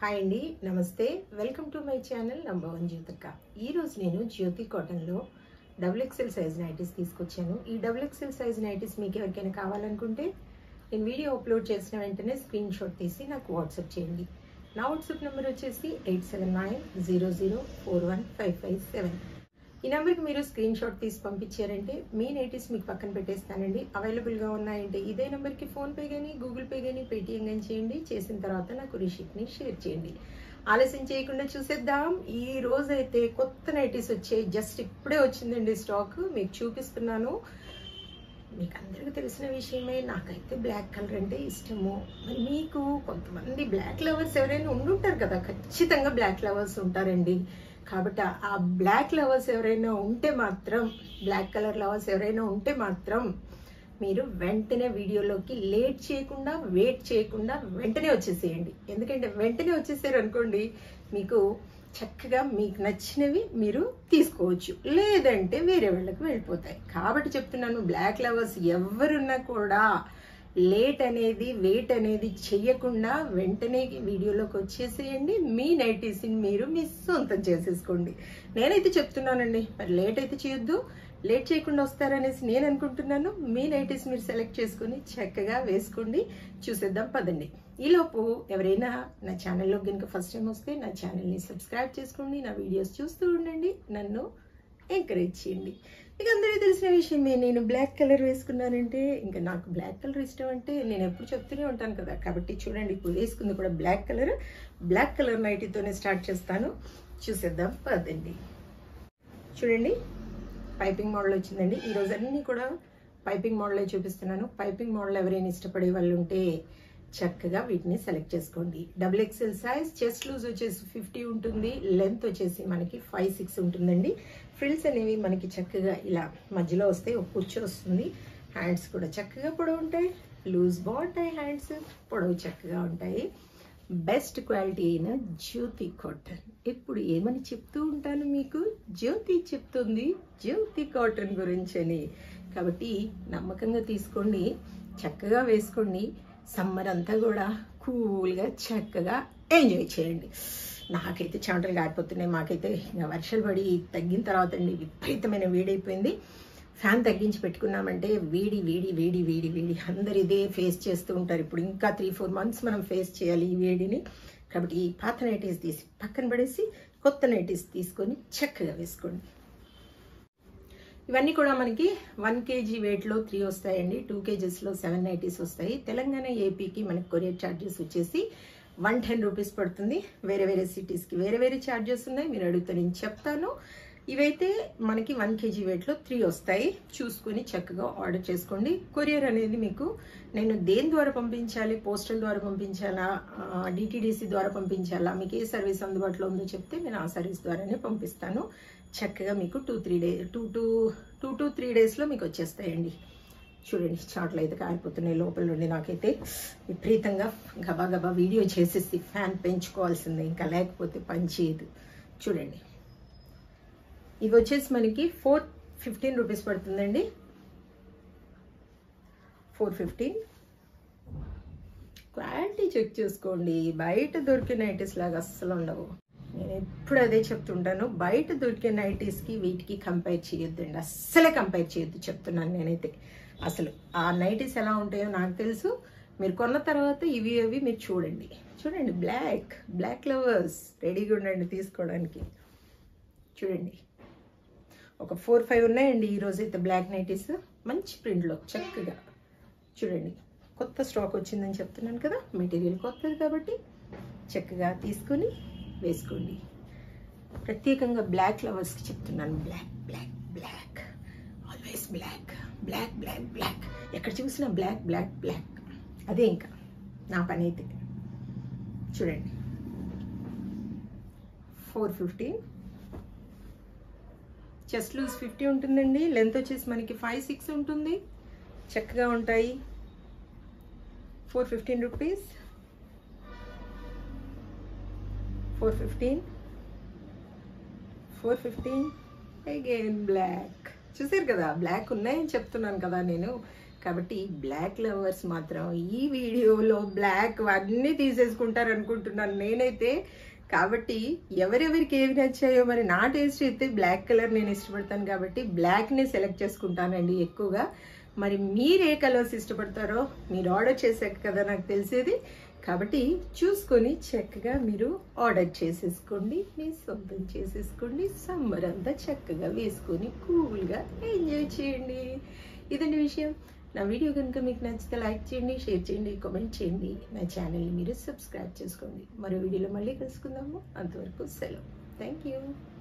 hi అండి నమస్తే welcome to my channel number one Jyothika ఈరోజు నేను జ్యోతి కాటన్లో డబుల్ ఎక్సెల్ సైజ్ నైటీస్ తీసుకొచ్చాను ఈ డబుల్ ఎక్సెల్ సైజ్ నైటీస్ మీకు ఎవరికైనా కావాలనుకుంటే నేను వీడియో అప్లోడ్ చేసిన వెంటనే స్క్రీన్ షాట్ తీసి నాకు వాట్సాప్ చేయండి నా వాట్సాప్ నెంబర్ వచ్చేసి eight seven nine zero zero four one five five seven ఈ నెంబర్కి మీరు స్క్రీన్ షాట్ తీసి పంపించారంటే మీ నైటీస్ మీకు పక్కన పెట్టేస్తానండి అవైలబుల్గా ఉన్నాయంటే ఇదే నెంబర్కి ఫోన్పే కానీ గూగుల్ పే కానీ పేటిఎం కానీ చేయండి చేసిన తర్వాత నాకు రిషిప్ని షేర్ చేయండి ఆలస్యం చేయకుండా చూసేద్దాం ఈ రోజు అయితే కొత్త నైటీస్ వచ్చాయి జస్ట్ ఇప్పుడే వచ్చిందండి స్టాక్ మీకు చూపిస్తున్నాను మీకు అందరికీ తెలిసిన విషయమే నాకైతే బ్లాక్ కలర్ అంటే ఇష్టము మరి మీకు కొంతమంది బ్లాక్ లవర్స్ ఎవరైనా ఉండుంటారు కదా ఖచ్చితంగా బ్లాక్ లవర్స్ ఉంటారండి కాబట్టి ఆ బ్లాక్ లవర్స్ ఎవరైనా ఉంటే మాత్రం బ్లాక్ కలర్ లవర్స్ ఎవరైనా ఉంటే మాత్రం మీరు వెంటనే వీడియోలోకి లేట్ చేయకుండా వెయిట్ చేయకుండా వెంటనే వచ్చేసేయండి ఎందుకంటే వెంటనే వచ్చేసారు అనుకోండి మీకు చక్కగా మీకు నచ్చినవి మీరు తీసుకోవచ్చు లేదంటే వేరే వాళ్ళకి వెళ్ళిపోతాయి కాబట్టి చెప్తున్నాను బ్లాక్ లవర్స్ ఎవరున్నా కూడా లేట్ అనేది వెయిట్ అనేది చెయ్యకుండా వెంటనే వీడియోలోకి వచ్చేసేయండి మీ నైటీస్ని మీరు మీ సొంతం చేసేసుకోండి నేనైతే చెప్తున్నానండి మరి లేట్ అయితే చేయొద్దు లేట్ చేయకుండా వస్తారనేసి నేను అనుకుంటున్నాను మీ నైటీస్ మీరు సెలెక్ట్ చేసుకుని చక్కగా వేసుకోండి చూసేద్దాం పదండి ఈలోపు ఎవరైనా నా ఛానల్లో కనుక ఫస్ట్ టైం వస్తే నా ఛానల్ని సబ్స్క్రైబ్ చేసుకోండి నా వీడియోస్ చూస్తూ ఉండండి నన్ను ఎంకరేజ్ చేయండి మీకు అందరికీ తెలిసిన విషయమే నేను బ్లాక్ కలర్ వేసుకున్నానంటే ఇంకా నాకు బ్లాక్ కలర్ ఇష్టం అంటే నేను ఎప్పుడు చెప్తూనే ఉంటాను కదా కాబట్టి చూడండి ఇప్పుడు వేసుకుంది కూడా బ్లాక్ కలర్ బ్లాక్ కలర్ నైటీతోనే స్టార్ట్ చేస్తాను చూసేద్దాం పదండి చూడండి పైపింగ్ మోడల్ వచ్చిందండి ఈరోజు అన్నీ కూడా పైపింగ్ మోడలే చూపిస్తున్నాను పైపింగ్ మోడల్ ఎవరైనా ఇష్టపడే వాళ్ళు ఉంటే చక్కగా వీటిని సెలెక్ట్ చేసుకోండి double XL size chest loose వచ్చేసి ఫిఫ్టీ ఉంటుంది లెంత్ వచ్చేసి మనకి ఫైవ్ సిక్స్ ఉంటుందండి ఫ్రిల్స్ అనేవి మనకి చక్కగా ఇలా మధ్యలో వస్తే ఒక కుర్చీ వస్తుంది హ్యాండ్స్ కూడా చక్కగా పొడవు ఉంటాయి లూజ్ బాగుంటాయి హ్యాండ్స్ పొడవు చక్కగా ఉంటాయి బెస్ట్ క్వాలిటీ అయిన జ్యోతి కాటన్ ఇప్పుడు ఏమని చెప్తూ ఉంటాను మీకు జ్యోతి చెప్తుంది జ్యోతి కాటన్ గురించి అని కాబట్టి నమ్మకంగా తీసుకోండి చక్కగా వేసుకోండి సమ్మర్ అంతా కూడా కూల్గా చక్కగా ఎంజాయ్ చేయండి నాకైతే చెమటలు కారిపోతున్నాయి మాకైతే ఇంకా వర్షాలు పడి తగ్గిన తర్వాత అండి విపరీతమైన వేడైపోయింది ఫ్యాన్ తగ్గించి పెట్టుకున్నామంటే వేడి వేడి వేడి వేడి వేడి అందరు ఇదే ఫేస్ చేస్తూ ఉంటారు ఇప్పుడు ఇంకా త్రీ ఫోర్ మంత్స్ మనం ఫేస్ చేయాలి ఈ వేడిని కాబట్టి ఈ పాత నైటీస్ తీసి పక్కన పడేసి కొత్త నైటీస్ తీసుకొని చక్కగా వేసుకోండి ఇవన్నీ కూడా మనకి వన్ కేజీ వెయిట్లో త్రీ వస్తాయండి టూ కేజెస్లో సెవెన్ నైటీస్ వస్తాయి తెలంగాణ ఏపీకి మనకి కొరియర్ ఛార్జెస్ వచ్చేసి వన్ టెన్ రూపీస్ పడుతుంది వేరే వేరే సిటీస్కి వేరే వేరే ఛార్జెస్ ఉన్నాయి మీరు అడిగితే నేను చెప్తాను ఇవైతే మనకి వన్ కేజీ వెయిట్లో త్రీ వస్తాయి చూసుకొని చక్కగా ఆర్డర్ చేసుకోండి కొరియర్ అనేది మీకు నేను దేని ద్వారా పంపించాలి పోస్టల్ ద్వారా పంపించాలా డిటిడిసి ద్వారా పంపించాలా మీకు ఏ సర్వీస్ అందుబాటులో ఉందో చెప్తే నేను ఆ సర్వీస్ ద్వారానే పంపిస్తాను చక్కగా మీకు two three day two two two to three డేస్లో మీకు వచ్చేస్తాయండి చూడండి చాట్లు అయితే కారిపోతున్నాయి లోపల నుండి నాకైతే విపరీతంగా గబా గబా వీడియో చేసేసి ఫ్యాన్ పెంచుకోవాల్సిందే ఇంకా లేకపోతే పని చేయదు చూడండి ఇవి వచ్చేసి మనకి ఫోర్ ఫిఫ్టీన్ రూపీస్ పడుతుందండి ఫోర్ ఫిఫ్టీన్ క్వాలిటీ చెక్ చేసుకోండి బయట దొరికే నైటీస్ లాగా అస్సలు ఉండవు నేను ఎప్పుడు అదే చెప్తుంటాను బయట దొరికే నైటీస్కి వీటికి కంపేర్ చేయొద్దండి అస్సలే కంపేర్ చేయొద్దు చెప్తున్నాను నేనైతే అసలు ఆ నైటీస్ ఎలా ఉంటాయో నాకు తెలుసు మీరు కొన్న తర్వాత ఇవి అవి మీరు చూడండి చూడండి బ్లాక్ బ్లాక్ లవర్స్ రెడీగా ఉండండి తీసుకోవడానికి చూడండి ఒక ఫోర్ ఫైవ్ ఉన్నాయండి ఈరోజు అయితే బ్లాక్ నైటీస్ మంచి ప్రింట్లో చక్కగా చూడండి కొత్త స్టాక్ వచ్చిందని చెప్తున్నాను కదా మెటీరియల్ కొత్తది కాబట్టి చక్కగా తీసుకొని వేసుకోండి ప్రత్యేకంగా బ్లాక్ లవర్స్కి చెప్తున్నాను black black black always black black black black ఎక్కడ చూసినా బ్లాక్ బ్లాక్ బ్లాక్ అదే ఇంకా నా పని అయితే చూడండి four fifteen chest loose fifty ఉంటుందండి లెంత్ వచ్చేసి మనకి ఫైవ్ సిక్స్ ఉంటుంది చక్కగా ఉంటాయి four fifteen rupees four fifteen four fifteen again black చూసారు కదా బ్లాక్ ఉన్నాయని చెప్తున్నాను కదా నేను కాబట్టి బ్లాక్ లవర్స్ మాత్రం ఈ వీడియోలో బ్లాక్ అన్నీ తీసేసుకుంటారు అనుకుంటున్నాను నేనైతే కాబట్టి ఎవరెవరికి ఏవి నచ్చాయో మరి నా టేస్ట్ అయితే బ్లాక్ కలర్ నేను ఇష్టపడతాను కాబట్టి బ్లాక్ని సెలెక్ట్ చేసుకుంటానండి ఎక్కువగా మరి మీరు ఏ కలర్స్ ఇష్టపడతారో మీరు ఆర్డర్ చేశాక కదా నాకు తెలిసేది కాబట్టి చూసుకొని చక్కగా మీరు ఆర్డర్ చేసేసుకోండి మీ సొంతం చేసేసుకోండి సమ్మర్ అంతా చక్కగా వేసుకొని కూల్గా ఎంజాయ్ చేయండి ఇదండి విషయం నా వీడియో కనుక మీకు నచ్చితే లైక్ చేయండి షేర్ చేయండి కామెంట్ చేయండి నా ఛానల్ని మీరు సబ్స్క్రైబ్ చేసుకోండి మరో వీడియోలో మళ్ళీ కలుసుకుందాము అంతవరకు సెలవు థ్యాంక్ యూ